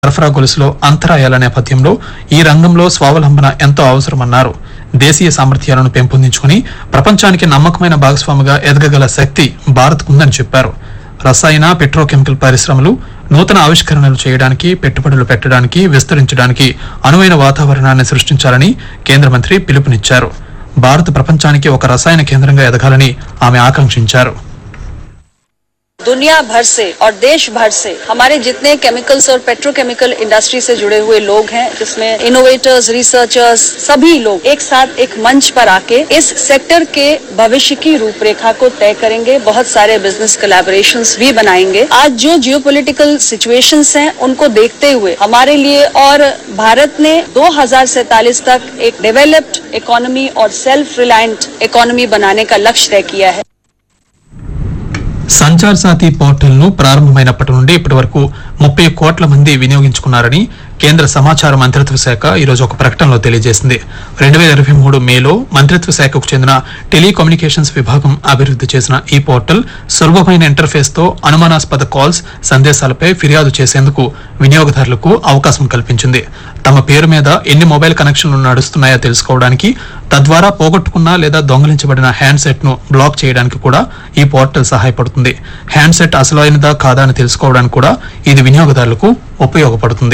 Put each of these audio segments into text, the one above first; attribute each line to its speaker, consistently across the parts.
Speaker 1: సరఫరా గొలుసులో అంతరాయాల నేపథ్యంలో ఈ రంగంలో స్వావలంబన ఎంతో అవసరమన్నారు దేశీయ సామర్థ్యాలను పెంపొందించుకుని ప్రపంచానికి నమ్మకమైన భాగస్వామిగా ఎదగగల శక్తి భారత్కుందని చెప్పారు రసాయన పెట్రోకెమికల్ పరిశ్రమలు నూతన ఆవిష్కరణలు చేయడానికి పెట్టుబడులు పెట్టడానికి విస్తరించడానికి అనువైన వాతావరణాన్ని సృష్టించాలని కేంద్ర మంత్రి పిలుపునిచ్చారు భారత్ ప్రపంచానికి ఒక రసాయన కేంద్రంగా ఎదగాలని ఆమె ఆకాంక్షించారు
Speaker 2: दुनिया भर से और देश भर से हमारे जितने केमिकल्स और पेट्रोकेमिकल इंडस्ट्री से जुड़े हुए लोग हैं जिसमें इनोवेटर्स रिसर्चर्स सभी लोग एक साथ एक मंच पर आके इस सेक्टर के भविष्य की रूपरेखा को तय करेंगे बहुत सारे बिजनेस कोलैबोरेशन भी बनाएंगे आज जो जियोपॉलिटिकल सिचुएशंस हैं उनको देखते हुए हमारे लिए और भारत ने 2047 तक एक डेवलप्ड इकोनॉमी और सेल्फ रिलायंट इकोनॉमी बनाने का लक्ष्य तय किया है
Speaker 1: సంచార్ సాతి పోర్టల్ ను ప్రారంభమైనప్పటి నుండి ఇప్పటి వరకు ముప్పై కోట్ల మంది వినియోగించుకున్నారని కేంద్ర సమాచార మంత్రిత్వ శాఖ ఈరోజు ఒక ప్రకటనలో తెలియజేసింది రెండు వేల ఇరవై మూడు మేలో మంత్రిత్వ శాఖకు చెందిన టెలికమ్యూనికేషన్స్ విభాగం అభివృద్ధి చేసిన ఈ పోర్టల్ సులభమైన ఇంటర్ఫేస్ తో అనుమానాస్పద కాల్స్ సందేశాలపై ఫిర్యాదు చేసేందుకు వినియోగదారులకు అవకాశం కల్పించింది తమ పేరు మీద ఎన్ని మొబైల్ కనెక్షన్లు నడుస్తున్నాయో తెలుసుకోవడానికి తద్వారా పోగొట్టుకున్న లేదా దొంగలించబడిన హ్యాండ్సెట్ ను బ్లాక్ చేయడానికి కూడా ఈ పోర్టల్ సహాయపడుతుంది హ్యాండ్సెట్ అసలైనదా కాదా అని తెలుసుకోవడానికి కూడా ఇది వినియోగదారులకు ఉపయోగపడుతుంది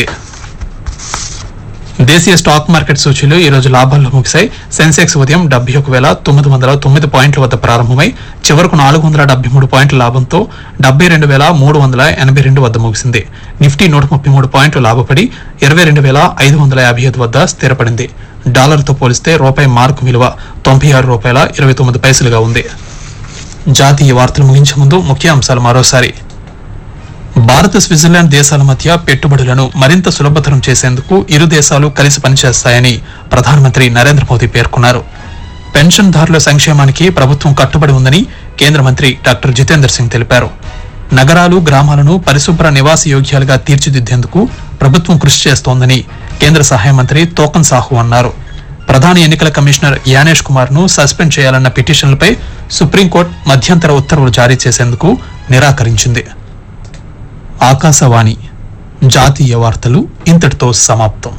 Speaker 1: దేశీయ స్టాక్ మార్కెట్ సూచీలు ఈ రోజు లాభాల్లో ముగిశాయి సెన్సెక్స్ ఉదయం డెబ్బై ఒక వేల తొమ్మిది వందల తొమ్మిది పాయింట్ల వద్ద ప్రారంభమై చివరకు నాలుగు వందల డెబ్బై మూడు పాయింట్ల లాభంతో డెబ్బై రెండు వేల మూడు వందల ఎనభై రెండు వద్ద ముగిసింది నిఫ్టీ నూట ముప్పై మూడు పాయింట్లు లాభపడి ఇరవై రెండు వేల ఐదు వందల యాభై ఐదు వద్ద స్థిరపడింది డాలర్తో పోలిస్తే రూపాయి మార్కు విలువ తొంభై ఆరు రూపాయల ఇరవై తొమ్మిది పైసలుగా ఉంది జాతీయ వార్తలు ముగించే ముందు ముఖ్య అంశాలు మరోసారి భారత్ స్విట్జర్లాండ్ దేశాల మధ్య పెట్టుబడులను మరింత సులభతరం చేసేందుకు ఇరు దేశాలు కలిసి పనిచేస్తాయని ప్రధానమంత్రి నరేంద్ర మోదీ పేర్కొన్నారు పెన్షన్దారుల సంక్షేమానికి ప్రభుత్వం కట్టుబడి ఉందని కేంద్ర మంత్రి డాక్టర్ జితేందర్ సింగ్ తెలిపారు నగరాలు గ్రామాలను పరిశుభ్ర నివాస యోగ్యాలుగా తీర్చిదిద్దేందుకు ప్రభుత్వం కృషి చేస్తోందని కేంద్ర సహాయ మంత్రి తోకన్ సాహు అన్నారు ప్రధాన ఎన్నికల కమిషనర్ యానేష్ కుమార్ ను సస్పెండ్ చేయాలన్న పిటిషన్లపై సుప్రీంకోర్టు మధ్యంతర ఉత్తర్వులు జారీ చేసేందుకు నిరాకరించింది ఆకాశవాణి జాతీయ వార్తలు ఇంతటితో సమాప్తం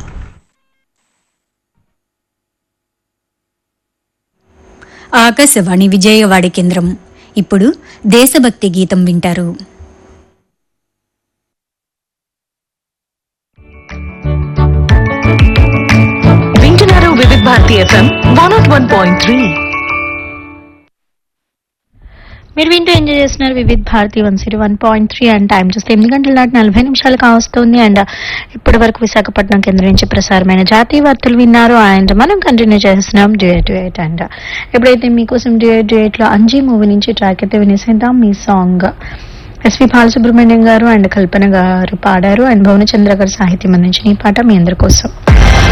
Speaker 3: ఆకాశవాణి విజయవాడ కేంద్రం ఇప్పుడు దేశభక్తి గీతం వింటారు
Speaker 4: వింటున్నారు Vividh Bharati FM one nought one point three
Speaker 5: మీరు వింటూ ఎంజాయ్ చేస్తున్నారు Vividh Bharati one city one point three and time చూస్తే ఎనిమిది గంటల నాటి నలభై నిమిషాలు కావస్తుంది అండ్ ఇప్పటి వరకు విశాఖపట్నం కేంద్రం నుంచి ప్రసారమైన జాతీయ వార్తలు విన్నారు అండ్ మనం కంటిన్యూ చేస్తున్నాం డ్యూయట్ డ్యూయట్ అండ్ ఎప్పుడైతే మీకోసం డ్యూయట్ డ్యూయట్ లో అంజీ మూవీ నుంచి ట్రాక్ అయితే వినేసేద్దాం మీ song SV Balasubrahmanyam garu and కల్పన గారు పాడారు అండ్ భువనచంద్ర గారు సాహిత్యం అందించిన ఈ పాట మీ అందరి కోసం